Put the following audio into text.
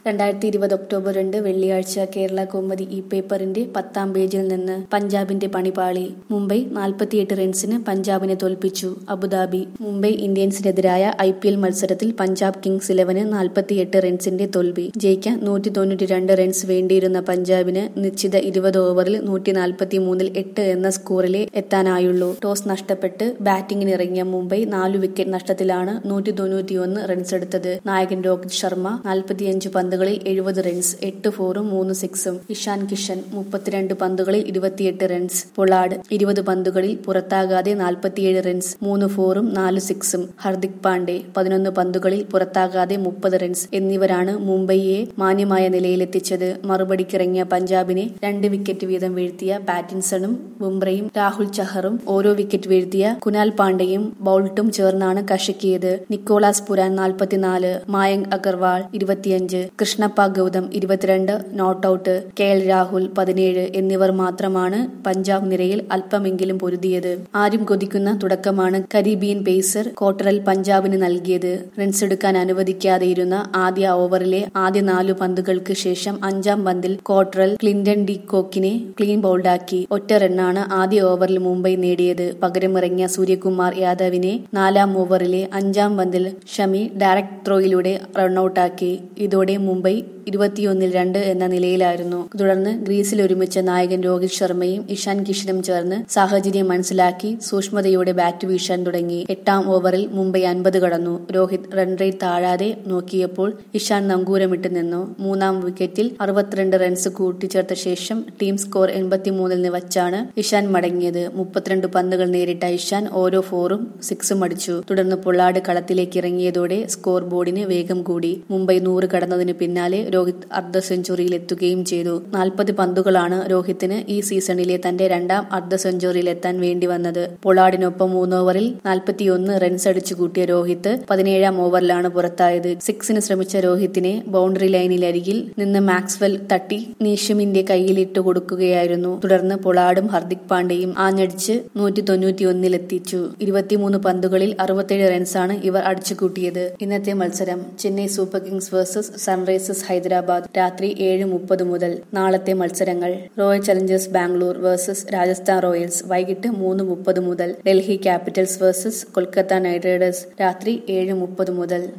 രണ്ടായിരത്തി ഇരുപത് ഒക്ടോബർ രണ്ട് വെള്ളിയാഴ്ച കേരള കൗമുദി ഈ പേപ്പറിന്റെ പത്താം പേജിൽ നിന്ന് പഞ്ചാബിന്റെ പണിപാളി മുംബൈ നാൽപ്പത്തിയെട്ട് റൺസിന് പഞ്ചാബിനെ തോൽപ്പിച്ചു അബുദാബി മുംബൈ ഇന്ത്യൻസിനെതിരായ ഐ പി എൽ മത്സരത്തിൽ പഞ്ചാബ് കിങ്സ് ഇലവന് നാൽപ്പത്തിയെട്ട് റൺസിന്റെ തോൽവി ജയിക്കാൻ നൂറ്റി തൊണ്ണൂറ്റി രണ്ട് റൺസ് വേണ്ടിയിരുന്ന പഞ്ചാബിന് നിശ്ചിത ഇരുപത് ഓവറിൽ നൂറ്റി നാൽപ്പത്തി മൂന്നിൽ എട്ട് എന്ന സ്കോറിലെ എത്താനായുള്ളൂ ടോസ് നഷ്ടപ്പെട്ട് ബാറ്റിംഗിനിറങ്ങിയ മുംബൈ നാലു വിക്കറ്റ് നഷ്ടത്തിലാണ് നൂറ്റി തൊണ്ണൂറ്റിയൊന്ന് റൺസ് എടുത്തത് നായകൻ രോഹിത് ശർമ്മ നാൽപ്പത്തിയഞ്ച് പന്തുകളിൽ എഴുപത് റൺസ് എട്ട് ഫോറും മൂന്ന് സിക്സും ഇഷാൻ കിഷൻ മുപ്പത്തിരണ്ട് പന്തുകളിൽ ഇരുപത്തിയെട്ട് റൺസ് പൊളാഡ് ഇരുപത് പന്തുകളിൽ പുറത്താകാതെ നാൽപ്പത്തിയേഴ് റൺസ് മൂന്ന് ഫോറും നാല് സിക്സും ഹർദിക് പാണ്ഡെ പതിനൊന്ന് പന്തുകളിൽ പുറത്താകാതെ മുപ്പത് റൺസ് എന്നിവരാണ് മുംബൈയെ മാന്യമായ നിലയിലെത്തിച്ചത് മറുപടിക്കിറങ്ങിയ പഞ്ചാബിനെ രണ്ട് വിക്കറ്റ് വീതം വീഴ്ത്തിയ പാറ്റിൻസണും ബുംറയും രാഹുൽ ചഹറും ഓരോ വിക്കറ്റ് വീഴ്ത്തിയ കുനാൽ പാണ്ഡെയും ബൌൾട്ടും ചേർന്നാണ് കഷക്കിയത് നിക്കോളാസ് പുരാൻ നാൽപ്പത്തിനാല് മായങ്ക് അഗർവാൾ ഇരുപത്തിയഞ്ച് കൃഷ്ണപ്പ ഗൌതം ഇരുപത്തിരണ്ട് not out K L Rahul പതിനേഴ് എന്നിവർ മാത്രമാണ് പഞ്ചാബ് നിരയിൽ അല്പമെങ്കിലും പൊരുതിയത് ആരും കൊതിക്കുന്ന തുടക്കമാണ് കരീബിയൻ പേസർ കോട്ടറൽ പഞ്ചാബിന് നൽകിയത് റൺസ് എടുക്കാൻ അനുവദിക്കാതെയിരുന്ന ആദ്യ ഓവറിലെ ആദ്യ നാലു പന്തുകൾക്ക് ശേഷം അഞ്ചാം പന്തിൽ കോട്ടറൽ ക്ലിന്റൺ ഡി കോക്കിനെ ക്ലീൻ ബൗൾഡാക്കി ഒറ്റ റണ്ണാണ് ആദ്യ ഓവറിൽ മുംബൈ നേടിയത് പകരമിറങ്ങിയ സൂര്യകുമാർ യാദവിനെ നാലാം ഓവറിലെ അഞ്ചാം പന്തിൽ ഷമി ഡയറക്ട് ത്രോയിലൂടെ റണ്ണൌട്ടാക്കി ഇതോടെ മുംബൈ ഇരുപത്തിയൊന്നിൽ രണ്ട് എന്ന നിലയിലായിരുന്നു തുടർന്ന് ഗ്രീസിൽ ഒരുമിച്ച നായകൻ രോഹിത് ശർമ്മയും ഇഷാൻ കിഷനും ചേർന്ന് സാഹചര്യം മനസ്സിലാക്കി സൂക്ഷ്മതയോടെ ബാറ്റ് വീശാൻ തുടങ്ങി എട്ടാം ഓവറിൽ മുംബൈ അൻപത് കടന്നു രോഹിത് റൺ റേറ്റ് താഴാതെ നോക്കിയപ്പോൾ ഇഷാൻ നങ്കൂരമിട്ട് നിന്നു മൂന്നാം വിക്കറ്റിൽ അറുപത്തിരണ്ട് റൺസ് കൂട്ടിച്ചേർത്ത ശേഷം ടീം സ്കോർ എൺപത്തിമൂന്നിൽ വച്ചാണ് ഇഷാൻ മടങ്ങിയത് മുപ്പത്തിരണ്ട് പന്തുകൾ നേരിട്ട ഇഷാൻ ഓരോ ഫോറും സിക്സും അടിച്ചു തുടർന്ന് പൊള്ളാട് കളത്തിലേക്ക് ഇറങ്ങിയതോടെ സ്കോർ ബോർഡിന് വേഗം കൂടി മുംബൈ നൂറ് കടന്നതിന് പിന്നാലെ രോഹിത് അർദ്ധ സെഞ്ചുറിയിൽ എത്തുകയും ചെയ്തു നാൽപ്പത് പന്തുകളാണ് രോഹിത്തിന് ഈ സീസണിലെ തന്റെ രണ്ടാം അർദ്ധ സെഞ്ചുറിയിൽ എത്താൻ വേണ്ടി വന്നത് പൊളാഡിനൊപ്പം മൂന്ന് ഓവറിൽ നാൽപ്പത്തിയൊന്ന് റൺസ് അടിച്ചു കൂട്ടിയ രോഹിത് പതിനേഴാം ഓവറിലാണ് പുറത്തായത് സിക്സിന് ശ്രമിച്ച രോഹിത്തിനെ ബൗണ്ടറി ലൈനിലരികിൽ നിന്ന് മാക്സ്വെൽ തട്ടി നീഷമിന്റെ കയ്യിലിട്ട് കൊടുക്കുകയായിരുന്നു തുടർന്ന് പൊളാഡും ഹർദിക് പാണ്ഡെയും ആഞ്ഞടിച്ച് നൂറ്റി തൊണ്ണൂറ്റിയൊന്നിലെത്തിച്ചു ഇരുപത്തിമൂന്ന് പന്തുകളിൽ അറുപത്തേഴ് റൺസാണ് ഇവർ അടിച്ചുകൂട്ടിയത് ഇന്നത്തെ മത്സരം Chennai Super Kings versus Sunrisers Hyderabad രാത്രി ഏഴ് മുപ്പത് മുതൽ നാളത്തെ മത്സരങ്ങൾ Royal Challengers Bangalore versus Rajasthan Royals വൈകിട്ട് മൂന്ന് മുപ്പത് മുതൽ Delhi Capitals versus Kolkata Knight Riders രാത്രി ഏഴ് മുപ്പത് മുതൽ